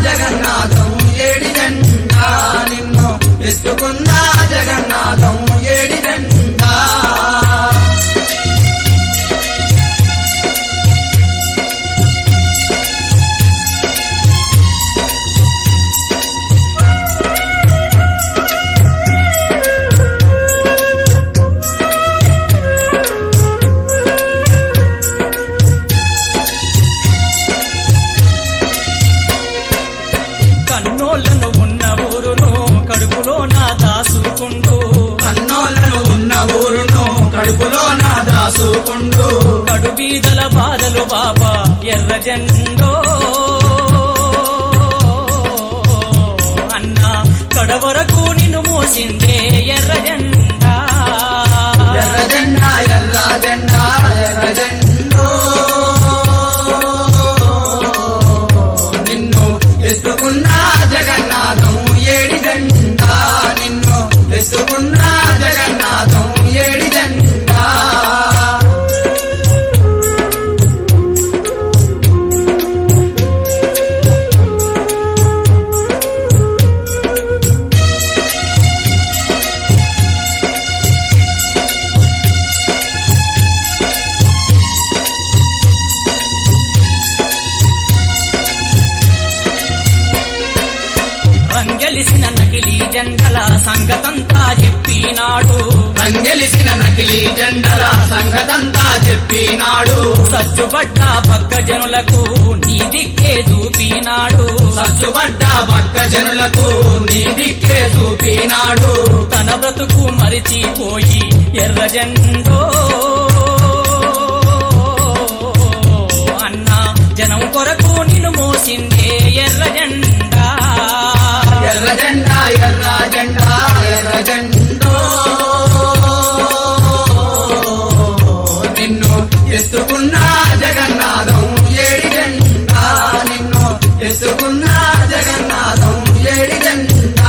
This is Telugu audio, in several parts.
జగన్నాథం ఏడి జెండా నిన్ను ఎత్తుకున్నా జగన్నాథం ఏడి జెండా కన్నోళ్ళను ఉన్న ఊరును కడుపులో నా దాసుకుంటూ కన్నోళ్ళను ఉన్న ఊరును కడుపులో నా దాసుకుండు కడుబీదల బాధలు బాబా ఎర్ర జెండో అన్నా కడవరకు నిన్ను మోసిందే ఎర్ర జెండా ఎర్ర జెండా ఎర్ర జెండా ఎర్ర జెండో నిన్ను ఎత్తుకున్నా జగన్నాథం ఏడి జెండా నిన్ను ఎత్తుకున్నా జగన్నాథం ఏడి జెండా రంగెలిసిన నకిలీ జెండల సంగతంతా చెప్పినాడు రంగెలిసిన నకిలీ జెండల సంగతంతా చెప్పినాడు సచ్చుబడ్డ పక్క జనులకు నీ దిక్కే చూపినాడు సచ్చుబడ్డ భక్త జనులకు నీ దిక్కే చూపినాడు తన బ్రతుకు మరిచిపోయి ఎర్ర జెండో అన్నా జనం కొరకు నిన్ను మోసిందే ఎర్ర జెండా ఎర్ర జెండా ఎర్ర జెండా ఎర్ర జెండో నిన్ను ఎత్తుకున్నా జగన్నాథం ఏడి జెండా నిన్ను ఎత్తుకున్నా జగన్నాథం ఏడి జెండా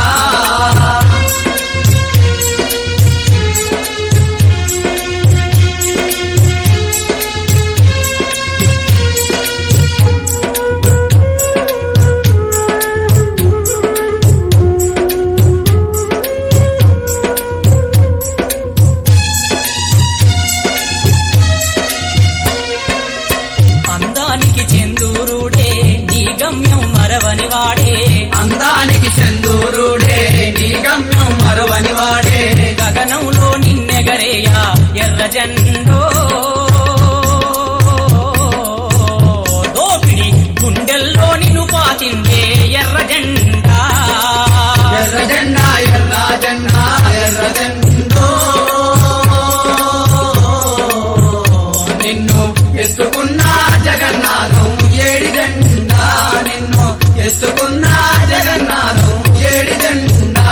అందానికి చెందూరుడే నీ గమ్యం మరవని వాడే అందానికి చందూరుడే నీ గమ్యం మరువని వాడే గగనంలో నిన్నెగరేయా ఎర్ర జెండో దోపిడి గుండెల్లో నిన్ను పాతిందే ఎర్ర జెండా ఎర్ర జెండా ఎర్ర జెండా ఎర్ర జెండో నిన్ను ఎత్తుకున్నా జగన్నాథం ఏడి జెండా నిన్ను ఎత్తుకున్నా జగన్నాథం ఏడి జెండా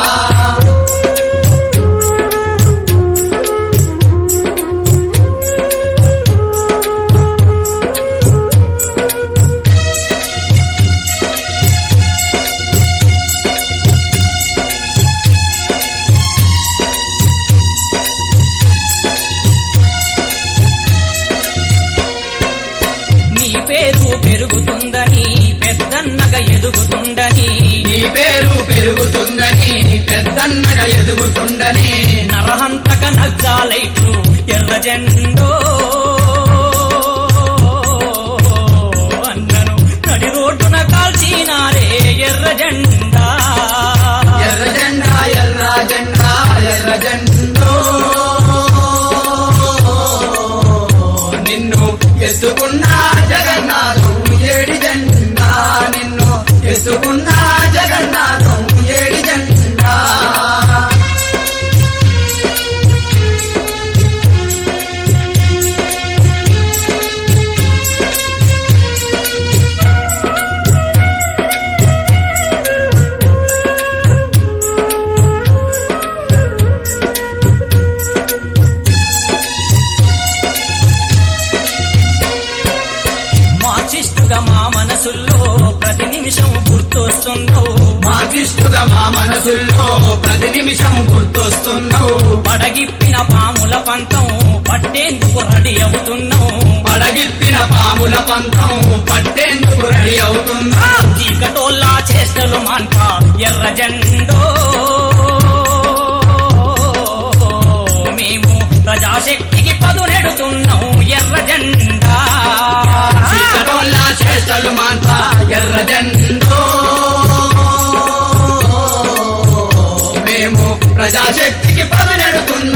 నీ పేరు పెరుగుతుందని పెద్దన్నగా ఎదుగుతుందని నీ పేరు పెరుగుతుందని పెద్దన్నగా ఎదుగుతుందని నరహంతక నగ్జాలైట్లు ఎర్ర జెండో అన్నను నడి రోడ్డున కాల్చినారే ఎర్ర జెండా ఎర్ర జెండా ఎర్ర జెండా ఎర్ర జెండో నిన్ను ఎత్తుకున్నా జగన్నాథం ఏడి జెండా నిన్ను ఎత్తుకున్నా జగన్నాథం ఏడి జెండా మార్చిస్తుగా మా మనసుల్లో ప్రతి నిమిషం గుర్తొస్తుందో మాకిష్టుగా మా మనసుల్లో ప్రతి నిమిషం గుర్తొస్తున్నావు పడగిప్పిన పాముల పంతం పట్టేందుకు రెడీ అవుతున్నాం పడగిప్పిన పాముల పంతం పట్టేందుకు రెడీ అవుతున్నా చీకటోళ్ళ జెండో మేము ప్రజాశక్తికి పదునెడుతున్నాం ఎర్ర జెండా చీకటోళ్ళ చేష్టలు మాంత ఎర్ర జెండో మేము ప్రజాశక్తికి పదనెడుతున్నాం